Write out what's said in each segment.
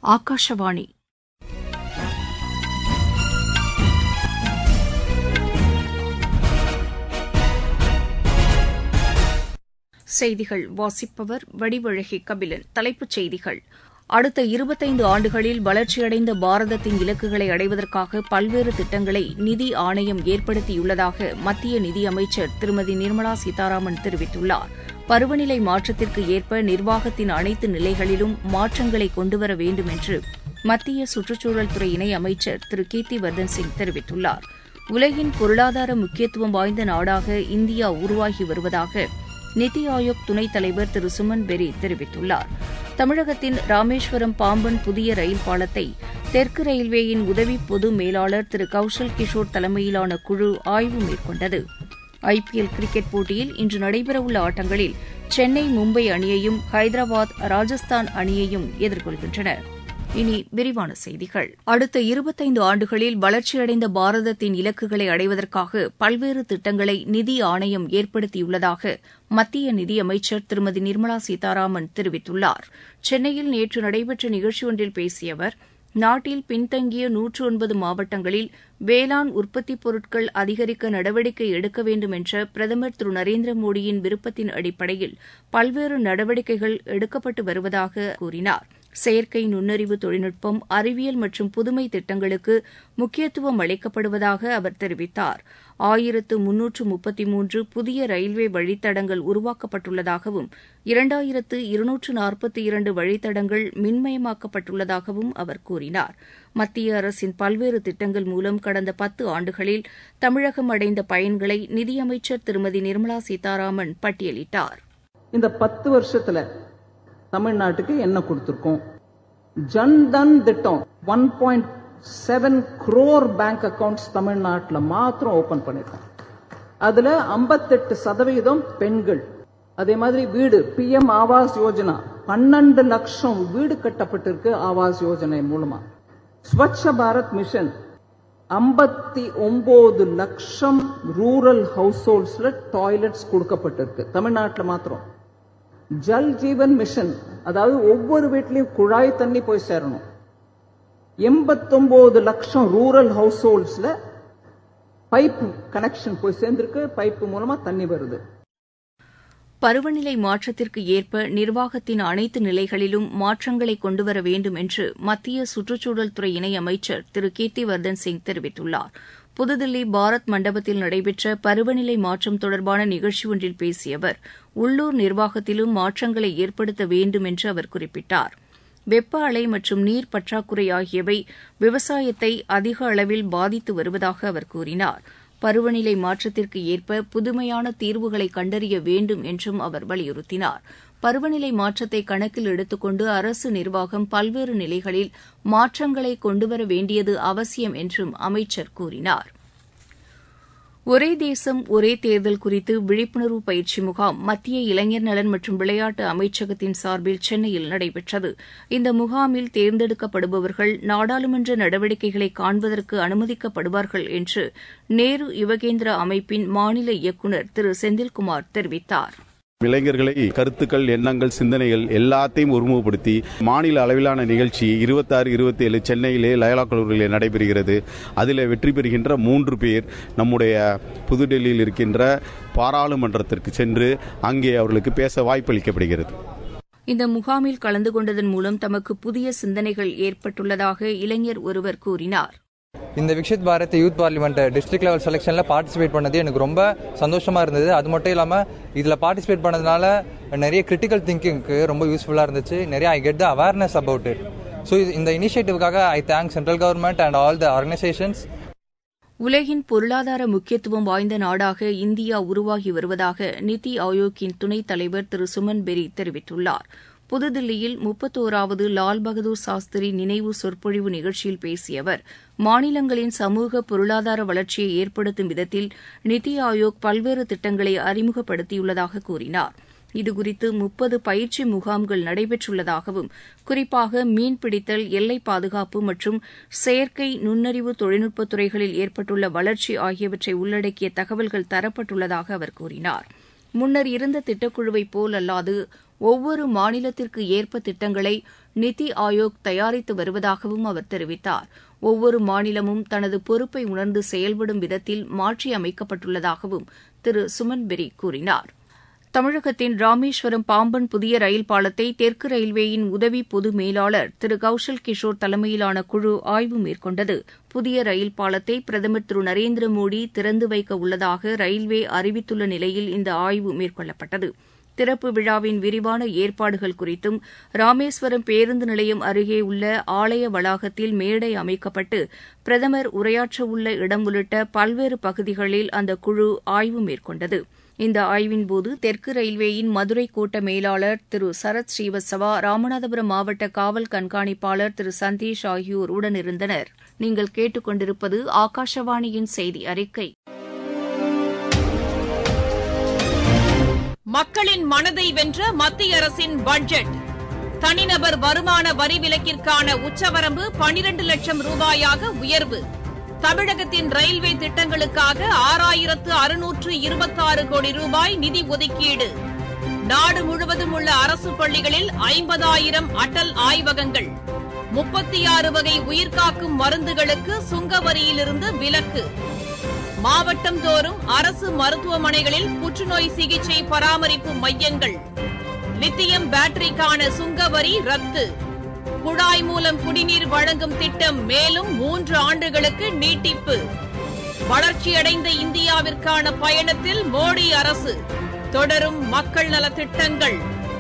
ஆகாஷவாணி செய்திகள் வாசிப்பவர் வடிவழகி கபிலன் தலைப்புச் செய்திகள் அடுத்த இருபத்தைந்து ஆண்டுகளில் வளர்ச்சியடைந்த பாரதத்தின் இலக்குகளை அடைவதற்காக பல்வேறு திட்டங்களை நிதி ஆணையம் ஏற்படுத்தியுள்ளதாக மத்திய நிதியமைச்சர் திருமதி நிர்மலா சீதாராமன் தெரிவித்துள்ளார் பருவநிலை மாற்றத்திற்கு ஏற்ப நிர்வாகத்தின் அனைத்து நிலைகளிலும் மாற்றங்களை கொண்டுவர வேண்டும் என்று மத்திய சுற்றுச்சூழல் துறை இணை அமைச்சர் திரு கீர்த்திவர்தன் சிங் தெரிவித்துள்ளார் உலகின் பொருளாதார முக்கியத்துவம் வாய்ந்த நாடாக இந்தியா உருவாகி வருவதாக நித்தி ஆயோக் துணைத் தலைவர் திரு சுமன் பெரி தெரிவித்துள்ளார் தமிழகத்தின் ராமேஸ்வரம் பாம்பன் புதிய ரயில் பாலத்தை தெற்கு ரயில்வேயின் உதவி பொது மேலாளர் திரு கௌஷல் கிஷோர் தலைமையிலான குழு ஆய்வு மேற்கொண்டது ஐபிஎல் கிரிக்கெட் போட்டியில் இன்று நடைபெறவுள்ள ஆட்டங்களில் சென்னை மும்பை அணியையும் ஹைதராபாத் ராஜஸ்தான் அணியையும் எதிர்கொள்கின்றன இனி விரிவான செய்திகள் அடுத்த இருபத்தைந்து ஆண்டுகளில் வளர்ச்சியடைந்த பாரதத்தின் இலக்குகளை அடைவதற்காக பல்வேறு திட்டங்களை நிதி ஆணையம் ஏற்படுத்தியுள்ளதாக மத்திய நிதியமைச்சர் திருமதி நிர்மலா சீதாராமன் தெரிவித்துள்ளார் சென்னையில் நேற்று நடைபெற்ற நிகழ்ச்சி ஒன்றில் பேசிய அவர் நாட்டில் பின்தங்கிய நூற்று ஒன்பது மாவட்டங்களில் வேளாண் உற்பத்திப் பொருட்கள் அதிகரிக்க நடவடிக்கை எடுக்க வேண்டும் என்ற பிரதமர் திரு நரேந்திர மோடியின் விருப்பத்தின் அடிப்படையில் பல்வேறு நடவடிக்கைகள் எடுக்கப்பட்டு வருவதாக கூறினார் செயற்கை நுண்ணறிவு தொழில்நுட்பம் அறிவியல் மற்றும் புதுமை திட்டங்களுக்கு முக்கியத்துவம் அளிக்கப்படுவதாக அவர் தெரிவித்தார் ஆயிரத்து முன்னூற்று முப்பத்தி மூன்று புதிய ரயில்வே வழித்தடங்கள் உருவாக்கப்பட்டுள்ளதாகவும் இரண்டாயிரத்து இருநூற்று நாற்பத்தி இரண்டு வழித்தடங்கள் மின்மயமாக்கப்பட்டுள்ளதாகவும் அவர் கூறினார் மத்திய அரசின் பல்வேறு திட்டங்கள் மூலம் கடந்த பத்து ஆண்டுகளில் தமிழகம் அடைந்த பயன்களை நிதியமைச்சர் திருமதி நிர்மலா சீதாராமன் பட்டியலிட்டார் இந்த பத்து வருஷத்துல தமிழ்நாட்டுக்கு என்ன கொடுத்திருக்கோம் ஜன்தன் திட்டம் one point seven crore bank accounts தமிழ்நாட்டில் மாத்திரம் ஓபன் பண்ணிருக்கோம் அதுல ஐம்பத்தெட்டு சதவீதம் பெண்கள் அதே மாதிரி வீடு பி எம் ஆவாஸ் யோஜனா பன்னெண்டு லட்சம் வீடு கட்டப்பட்டிருக்கு ஆவாஸ் யோஜனை மூலமா ஸ்வச்ச பாரத் மிஷன் ஐம்பத்தி ஒன்பது லட்சம் ரூரல் ஹவுஸ் ஹோல்ட்ஸ்ல டாய்லெட்ஸ் கொடுக்கப்பட்டிருக்கு தமிழ்நாட்டில் மாத்திரம் ஜல் ஜீவன் மிஷன் அதாவது ஒவ்வொரு வீட்லயும் குழாய் தண்ணி போய் சேரணும் எண்பத்தொன்பது லட்சம் ரூரல் ஹவுஸ் ஹோல்ட்ஸ்ல பைப் கனெக்ஷன் போய் சேர்ந்திருக்கு பைப்பு மூலமா தண்ணி வருது பருவநிலை மாற்றத்திற்கு ஏற்ப நிர்வாகத்தின் அனைத்து நிலைகளிலும் மாற்றங்களை கொண்டுவர வேண்டும் என்று மத்திய சுற்றுச்சூழல் துறை இணையமைச்சர் திரு கீர்த்திவர்தன் சிங் தெரிவித்துள்ளார் புதுதில்லி பாரத் மண்டபத்தில் நடைபெற்ற பருவநிலை மாற்றம் தொடர்பான நிகழ்ச்சி ஒன்றில் பேசிய அவர் உள்ளூர் நிர்வாகத்திலும் மாற்றங்களை ஏற்படுத்த வேண்டும் என்று அவர் குறிப்பிட்டார் வெப்ப அலை மற்றும் நீர் பற்றாக்குறை ஆகியவை விவசாயத்தை அதிக அளவில் பாதித்து வருவதாக அவர் கூறினார் பருவநிலை மாற்றத்திற்கு ஏற்ப புதுமையான தீர்வுகளை கண்டறிய வேண்டும் என்றும் அவர் வலியுறுத்தினார் பருவநிலை மாற்றத்தை கணக்கில் எடுத்துக்கொண்டு அரசு நிர்வாகம் பல்வேறு நிலைகளில் மாற்றங்களை கொண்டுவர வேண்டியது அவசியம் என்றும் அமைச்சர் கூறினார் ஒரே தேசம் ஒரே தேர்தல் குறித்து விழிப்புணர்வு பயிற்சி முகாம் மத்திய இளைஞர் நலன் மற்றும் விளையாட்டு அமைச்சகத்தின் சார்பில் சென்னையில் நடைபெற்றது இந்த முகாமில் தேர்ந்தெடுக்கப்படுபவர்கள் நாடாளுமன்ற நடவடிக்கைகளை காண்பதற்கு அனுமதிக்கப்படுவார்கள் என்று நேரு யுவகேந்திர அமைப்பின் மாநில இயக்குநர் திரு செந்தில்குமார் தெரிவித்தார் இளைஞர்களை கருத்துக்கள் எண்ணங்கள் சிந்தனைகள் எல்லாத்தையும் ஒருமுகப்படுத்தி மாநில அளவிலான நிகழ்ச்சி இருபத்தாறு இருபத்தி ஏழு சென்னையிலே லயலா கல்லூரியிலே நடைபெறுகிறது அதில் வெற்றி பெறுகின்ற மூன்று பேர் நம்முடைய புதுடெல்லியில் இருக்கின்ற பாராளுமன்றத்திற்கு சென்று அங்கே அவர்களுக்கு பேச வாய்ப்பளிக்கப்படுகிறது இந்த முகாமில் கலந்து கொண்டதன் மூலம் தமக்கு புதிய சிந்தனைகள் ஏற்பட்டுள்ளதாக இளைஞர் ஒருவர் கூறினார் இந்த Viksit Bharat youth parliament district level செலெக்ஷனில் பார்ட்டிசிபேட் பண்ணது எனக்கு ரொம்ப சந்தோஷமா இருந்தது அது மட்டும் இல்லாமல் இதில் பார்ட்டிசிபேட் பண்ணதுனால நிறைய கிரிட்டிக்கல் திங்கிங்க்கு ரொம்ப யூஸ்ஃபுல்லாக இருந்துச்சு நிறைய I get the awareness about it so இந்த இனிஷியேட்டிவ்காக I thank central government and all the organisations உலகின் பொருளாதார முக்கியத்துவம் வாய்ந்த நாடாக இந்தியா உருவாகி வருவதாக நித்தி ஆயோக்கின் துணைத் தலைவர் திரு சுமன் பெரி தெரிவித்துள்ளார் புதுதில்லியில் முப்பத்தோராவது லால் பகதூர் சாஸ்திரி நினைவு சொற்பொழிவு நிகழ்ச்சியில் பேசிய அவர் மாநிலங்களின் சமூக பொருளாதார வளர்ச்சியை ஏற்படுத்தும் விதத்தில் நித்தி ஆயோக் பல்வேறு திட்டங்களை அறிமுகப்படுத்தியுள்ளதாக கூறினார் இதுகுறித்து முப்பது பயிற்சி முகாம்கள் நடைபெற்றுள்ளதாகவும் குறிப்பாக மீன்பிடித்தல் எல்லை பாதுகாப்பு மற்றும் செயற்கை நுண்ணறிவு தொழில்நுட்பத் துறைகளில் ஏற்பட்டுள்ள வளர்ச்சி ஆகியவற்றை உள்ளடக்கிய தகவல்கள் தரப்பட்டுள்ளதாக அவர் கூறினார் முன்னர் இருந்த திட்டக்குழுவைப் போல் அல்லாது ஒவ்வொரு மாநிலத்திற்கு ஏற்ப திட்டங்களை நித்தி ஆயோக் தயாரித்து வருவதாகவும் அவர் தெரிவித்தார் ஒவ்வொரு மாநிலமும் தனது பொறுப்பை உணர்ந்து செயல்படும் விதத்தில் மாற்றி அமைக்கப்பட்டுள்ளதாகவும் திரு சுமன் பெரி கூறினார் தமிழகத்தின் ராமேஸ்வரம் பாம்பன் புதிய ரயில் பாலத்தை தெற்கு ரயில்வேயின் உதவி பொது மேலாளர் திரு கௌஷல் கிஷோர் தலைமையிலான குழு ஆய்வு மேற்கொண்டது புதிய ரயில் பாலத்தை பிரதமர் திரு நரேந்திர மோடி திறந்து வைக்க உள்ளதாக ரயில்வே அறிவித்துள்ள நிலையில் இந்த ஆய்வு மேற்கொள்ளப்பட்டது திறப்பு விழாவின் விரிவான ஏற்பாடுகள் குறித்தும் ராமேஸ்வரம் பேருந்து நிலையம் அருகே உள்ள ஆலய வளாகத்தில் மேடை அமைக்கப்பட்டு பிரதமர் உரையாற்றவுள்ள இடம் உள்ளிட்ட பல்வேறு பகுதிகளில் அந்த குழு ஆய்வு மேற்கொண்டது இந்த ஆய்வின்போது தெற்கு ரயில்வேயின் மதுரை கோட்ட மேலாளர் திரு சரத் ஸ்ரீவத்சவா ராமநாதபுரம் மாவட்ட காவல் கண்காணிப்பாளர் திரு சந்தீஷ் ஆகியோர் உடனிருந்தனர் நீங்கள் கேட்டுக்கொண்டிருப்பது ஆகாஷவாணியின் செய்தி அறிக்கை மக்களின் மனதை வென்ற மத்திய அரசின் பட்ஜெட் தனிநபர் வருமான வரி விலக்கிற்கான உச்சவரம்பு பனிரண்டு லட்சம் ரூபாயாக உயர்வு தமிழகத்தின் ரயில்வே திட்டங்களுக்காக ஆறாயிரத்து அறுநூற்று இருபத்தாறு கோடி ரூபாய் நிதி ஒதுக்கீடு நாடு முழுவதும் உள்ள அரசு பள்ளிகளில் ஐம்பதாயிரம் அடல் ஆய்வகங்கள் முப்பத்தி ஆறு வகை உயிர்காக்கும் மருந்துகளுக்கு சுங்க வரியிலிருந்து விலக்கு மாவட்டம் தோறும் அரசு மருத்துவமனைகளில் புற்றுநோய் சிகிச்சை பராமரிப்பு மையங்கள் லித்தியம் பேட்டரிக்கான சுங்க வரி ரத்து குழாய் மூலம் குடிநீர் வழங்கும் திட்டம் மேலும் மூன்று ஆண்டுகளுக்கு நீட்டிப்பு வளர்ச்சியடைந்த இந்தியாவிற்கான பயணத்தில் மோடி அரசு தொடரும் மக்கள் நலத் திட்டங்கள்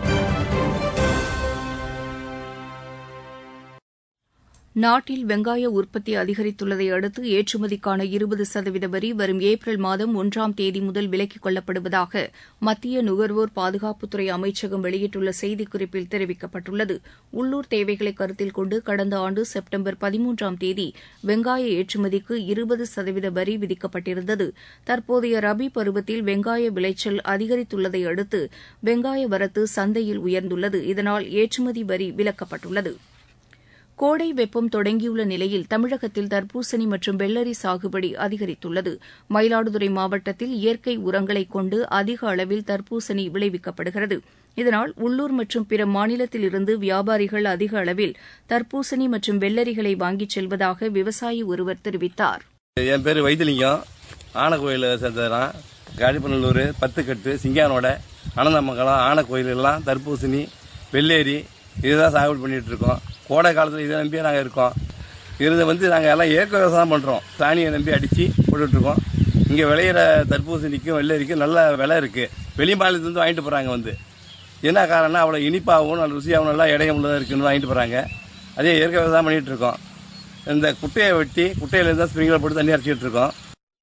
நாட்டில் வெங்காய உற்பத்தி அதிகரித்துள்ளதை அடுத்து ஏற்றுமதிக்கான இருபது சதவீத வரி வரும் ஏப்ரல் மாதம் ஒன்றாம் தேதி முதல் விலக்கிக் கொள்ளப்படுவதாக மத்திய நுகர்வோர் பாதுகாப்புத்துறை அமைச்சகம் வெளியிட்டுள்ள செய்திக்குறிப்பில் தெரிவிக்கப்பட்டுள்ளது உள்ளூர் தேவைகளை கருத்தில் கொண்டு கடந்த ஆண்டு செப்டம்பர் பதிமூன்றாம் தேதி வெங்காய ஏற்றுமதிக்கு இருபது சதவீத வரி விதிக்கப்பட்டிருந்தது தற்போதைய ரபி பருவத்தில் வெங்காய விளைச்சல் அதிகரித்துள்ளதை அடுத்து வெங்காய வரத்து சந்தையில் உயர்ந்துள்ளது இதனால் ஏற்றுமதி வரி விலக்கப்பட்டுள்ளது கோடை வெப்பம் தொடங்கியுள்ள நிலையில் தமிழகத்தில் தர்பூசணி மற்றும் வெள்ளரி சாகுபடி அதிகரித்துள்ளது மயிலாடுதுறை மாவட்டத்தில் இயற்கை உரங்களை கொண்டு அதிக அளவில் தர்பூசணி விளைவிக்கப்படுகிறது இதனால் உள்ளூர் மற்றும் பிற மாநிலத்தில் இருந்து வியாபாரிகள் அதிக அளவில் தர்பூசணி மற்றும் வெள்ளரிகளை வாங்கிச் செல்வதாக விவசாயி ஒருவர் தெரிவித்தார் என் பேர் வைத்திலிங்கம் ஆனக்கோயில் சேர்ந்ததான் காடிப்பநல்லூர் பத்துக்கட்டு சிங்கானோட அனந்தமங்கலம் ஆனக்கோயில் எல்லாம் தர்பூசணி வெள்ளேரி இதுதான் சாகுபடி பண்ணிட்டு இருக்கோம் கோடை காலத்தில் இதை நம்பியே நாங்கள் இருக்கோம் இதை வந்து நாங்கள் எல்லாம் இயற்கை விவசாயம் பண்ணுறோம் சாணியை நம்பி அடித்து போட்டுட்ருக்கோம் இங்கே விளையிற தர்பூசணிக்கும் வெள்ளரிக்கும் நல்ல விலை இருக்குது வெளி மாநிலத்துலேருந்து வாங்கிட்டு போகிறாங்க வந்து என்ன காரணம்னா அவ்வளோ இனிப்பாகவும் நல்ல ருசியாகவும் நல்லா இடையம் உள்ளதாக இருக்குன்னு வாங்கிட்டு போகிறாங்க அதே இயற்கை விவசாயம் பண்ணிகிட்டு இருக்கோம் இந்த குட்டையை வெட்டி குட்டையிலேருந்து தான் ஸ்ப்ரிங்க்லர் போட்டு தண்ணி அரைச்சிட்டு இருக்கோம்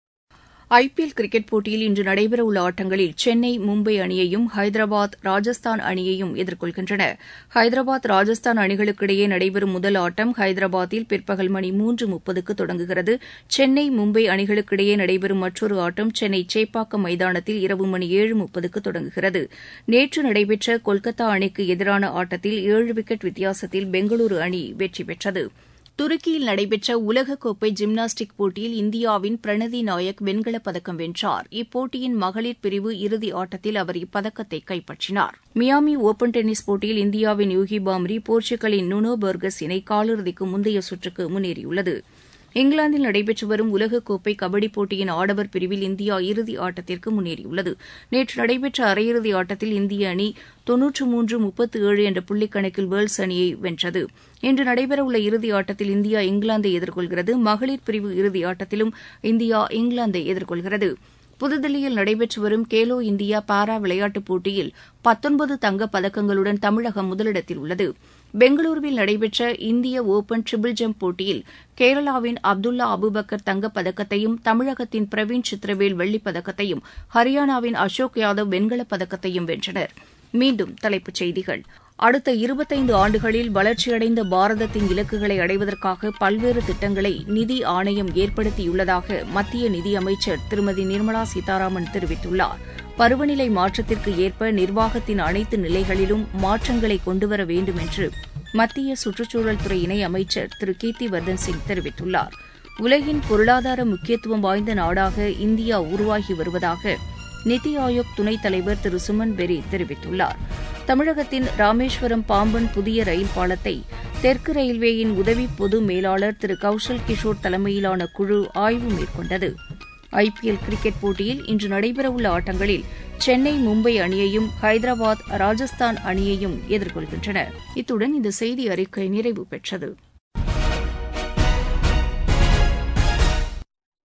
ஐபிஎல் கிரிக்கெட் போட்டியில் இன்று நடைபெறவுள்ள ஆட்டங்களில் சென்னை மும்பை அணியையும் ஹைதராபாத் ராஜஸ்தான் அணியையும் எதிர்கொள்கின்றன ஹைதராபாத் ராஜஸ்தான் அணிகளுக்கிடையே நடைபெறும் முதல் ஆட்டம் ஹைதராபாத்தில் பிற்பகல் மணி மூன்று முப்பதுக்கு தொடங்குகிறது சென்னை மும்பை அணிகளுக்கிடையே நடைபெறும் மற்றொரு ஆட்டம் சென்னை சேப்பாக்கம் மைதானத்தில் இரவு மணி ஏழு முப்பதுக்கு தொடங்குகிறது நேற்று நடைபெற்ற கொல்கத்தா அணிக்கு எதிரான ஆட்டத்தில் ஏழு விக்கெட் வித்தியாசத்தில் பெங்களூரு அணி வெற்றி பெற்றது துருக்கியில் நடைபெற்ற உலகக்கோப்பை ஜிம்னாஸ்டிக் போட்டியில் இந்தியாவின் பிரணதி நாயக் வெண்கலப் பதக்கம் வென்றார் இப்போட்டியின் மகளிர் பிரிவு இறுதி ஆட்டத்தில் அவர் இப்பதக்கத்தை கைப்பற்றினார் மியாமி ஒபன் டென்னிஸ் போட்டியில் இந்தியாவின் யூகி பாம்ரி போர்ச்சுகலின் நுனோ பர்கஸ் இணை காலிறுதிக்கு முந்தைய சுற்றுக்கு முன்னேறியுள்ளது இங்கிலாந்தில் நடைபெற்று வரும் உலகக்கோப்பை கபடி போட்டியின் ஆடவர் பிரிவில் இந்தியா இறுதி ஆட்டத்திற்கு முன்னேறியுள்ளது நேற்று நடைபெற்ற அரையிறுதி ஆட்டத்தில் இந்திய அணி தொன்னூற்று மூன்று முப்பத்து ஏழு என்ற புள்ளிக்கணக்கில் வேல்ஸ் அணியை வென்றது இன்று நடைபெறவுள்ள இறுதி ஆட்டத்தில் இந்தியா இங்கிலாந்தை எதிர்கொள்கிறது மகளிர் பிரிவு இறுதி ஆட்டத்திலும் இந்தியா இங்கிலாந்தை எதிர்கொள்கிறது புதுதில்லியில் நடைபெற்று வரும் கேலோ இந்தியா பாரா விளையாட்டுப் போட்டியில் பத்தொன்பது தங்கப் பதக்கங்களுடன் தமிழகம் முதலிடத்தில் உள்ளது பெங்களூருவில் நடைபெற்ற இந்திய ஒபன் ட்ரிபிள் ஜம்ப் போட்டியில் கேரளாவின் அப்துல்லா அபுபக்கர் தங்கப் பதக்கத்தையும் தமிழகத்தின் பிரவீன் சித்திரவேல் வெள்ளிப் பதக்கத்தையும் ஹரியானாவின் அசோக் யாதவ் வெண்கலப் பதக்கத்தையும் வென்றனர் மீண்டும் தலைப்புச் செய்திகள் அடுத்த இருபத்தைந்து ஆண்டுகளில் வளர்ச்சியடைந்த பாரதத்தின் இலக்குகளை அடைவதற்காக பல்வேறு திட்டங்களை நிதி ஆணையம் ஏற்படுத்தியுள்ளதாக மத்திய நிதியமைச்சர் திருமதி நிர்மலா சீதாராமன் தெரிவித்துள்ளார் பருவநிலை மாற்றத்திற்கு ஏற்ப நிர்வாகத்தின் அனைத்து நிலைகளிலும் மாற்றங்களை கொண்டுவர வேண்டும் என்று மத்திய சுற்றுச்சூழல் துறை இணை அமைச்சர் திரு கீர்த்தி வர்தன் சிங் தெரிவித்துள்ளார் உலகின் பொருளாதார முக்கியத்துவம் வாய்ந்த நாடாக இந்தியா உருவாகி வருவதாக நித்தி ஆயோக் துணைத் தலைவர் திரு சுமன் பெரி தெரிவித்துள்ளார் தமிழகத்தின் ராமேஸ்வரம் பாம்பன் புதிய ரயில் பாலத்தை தெற்கு ரயில்வேயின் உதவி பொது மேலாளர் திரு கௌஷல் கிஷோர் தலைமையிலான குழு ஆய்வு மேற்கொண்டது ஐபிஎல் கிரிக்கெட் போட்டியில் இன்று நடைபெறவுள்ள ஆட்டங்களில் சென்னை மும்பை அணியையும் ஹைதராபாத் ராஜஸ்தான் அணியையும் எதிர்கொள்கின்றன இத்துடன் இந்த செய்தி அறிக்கை நிறைவு பெற்றது